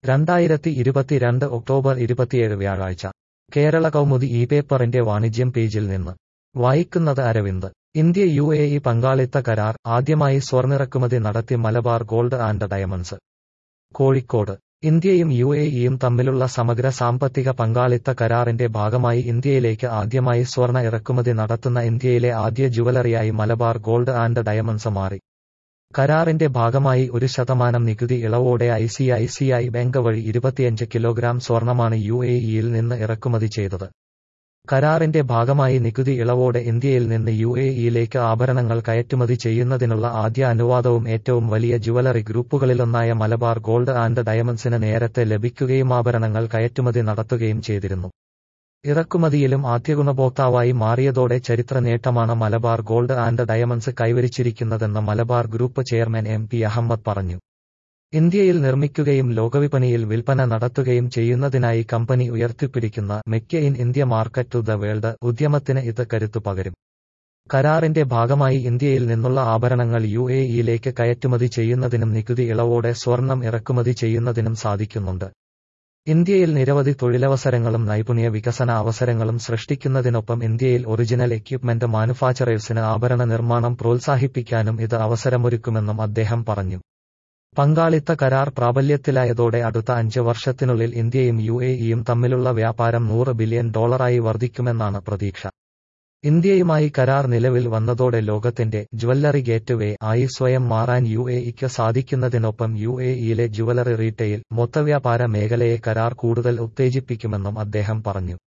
രണ്ടായിരത്തി ഇരുപത്തിരണ്ട് ഒക്ടോബർ ഇരുപത്തിയേഴ് വ്യാഴാഴ്ച കേരള കൗമുദി ഈ പേപ്പറിന്റെ വാണിജ്യം പേജിൽ നിന്ന് വായിക്കുന്നത് Aravind India U A E പങ്കാളിത്ത കരാർ ആദ്യമായി സ്വർണ്ണിറക്കുമതി നടത്തി Malabar gold and diamonds Kozhikode ഇന്ത്യയും യു എ ഇയും തമ്മിലുള്ള സമഗ്ര സാമ്പത്തിക പങ്കാളിത്ത കരാറിന്റെ ഭാഗമായി ഇന്ത്യയിലേക്ക് ആദ്യമായി സ്വർണ്ണ ഇറക്കുമതി നടത്തുന്ന ഇന്ത്യയിലെ ആദ്യ ജുവലറിയായി മലബാർ ഗോൾഡ് ആൻഡ് ഡയമണ്ട്സ് മാറി കരാറിന്റെ ഭാഗമായി ഒരു ശതമാനം നികുതി ഇളവോടെ I C I C I bank വഴി ഇരുപത്തിയഞ്ച് കിലോഗ്രാം സ്വർണമാണ് യു എ ഇയിൽ നിന്ന് ഇറക്കുമതി ചെയ്തത് കരാറിന്റെ ഭാഗമായി നികുതി ഇളവോടെ ഇന്ത്യയിൽ നിന്ന് യു എ ഇയിലേക്ക് ആഭരണങ്ങൾ കയറ്റുമതി ചെയ്യുന്നതിനുള്ള ആദ്യ അനുവാദവും ഏറ്റവും വലിയ ജുവലറി ഗ്രൂപ്പുകളിലൊന്നായ മലബാർ ഗോൾഡ് ആൻഡ് ഡയമണ്ട്സിന് നേരത്തെ ലഭിക്കുകയും ആഭരണങ്ങൾ കയറ്റുമതി നടത്തുകയും ചെയ്തിരുന്നു ഇറക്കുമതിയിലും ആദ്യ ഗുണഭോക്താവായി മാറിയതോടെ ചരിത്ര നേട്ടമാണ് മലബാർ ഗോൾഡ് ആൻഡ് ഡയമണ്ട്സ് കൈവരിച്ചിരിക്കുന്നതെന്ന് Malabar group chairman M P Ahmed പറഞ്ഞു ഇന്ത്യയിൽ നിർമ്മിക്കുകയും ലോകവിപണിയിൽ വിൽപ്പന നടത്തുകയും ചെയ്യുന്നതിനായി കമ്പനി ഉയർത്തിപ്പിടിക്കുന്ന make in India market to the world ഉദ്യമത്തിന് ഇത് കരുത്തു പകരും കരാറിന്റെ ഭാഗമായി ഇന്ത്യയിൽ നിന്നുള്ള ആഭരണങ്ങൾ യു എ ഇയിലേക്ക് കയറ്റുമതി ചെയ്യുന്നതിനും നികുതി ഇളവോടെ സ്വർണം ഇറക്കുമതി ചെയ്യുന്നതിനും സാധിക്കുന്നുണ്ട് ഇന്ത്യയിൽ നിരവധി തൊഴിലവസരങ്ങളും നൈപുണ്യ വികസന അവസരങ്ങളും സൃഷ്ടിക്കുന്നതിനൊപ്പം ഇന്ത്യയിൽ ഒറിജിനൽ എക്യുപ്മെന്റ് മാനുഫാക്ചറേഴ്സിന് ആഭരണ നിർമ്മാണം പ്രോത്സാഹിപ്പിക്കാനും ഇത് അവസരമൊരുക്കുമെന്നും അദ്ദേഹം പറഞ്ഞു പങ്കാളിത്ത കരാർ പ്രാബല്യത്തിലായതോടെ അടുത്ത അഞ്ച് വർഷത്തിനുള്ളിൽ ഇന്ത്യയും യു എ ഇയും തമ്മിലുള്ള വ്യാപാരം നൂറ് ബില്യൺ ഡോളറായി വർദ്ധിക്കുമെന്നാണ് പ്രതീക്ഷ ഇന്ത്യയുമായി കരാർ നിലവിൽ വന്നതോടെ ലോകത്തിന്റെ ജ്വല്ലറി ഗേറ്റ്വേ ആയി സ്വയം മാറാൻ യു എ ഇക്ക് സാധിക്കുന്നതിനൊപ്പം യു എ ഇയിലെ ജുവലറി റീറ്റെയിൽ മൊത്തവ്യാപാര മേഖലയെ കരാർ കൂടുതൽ ഉത്തേജിപ്പിക്കുമെന്നും അദ്ദേഹം പറഞ്ഞു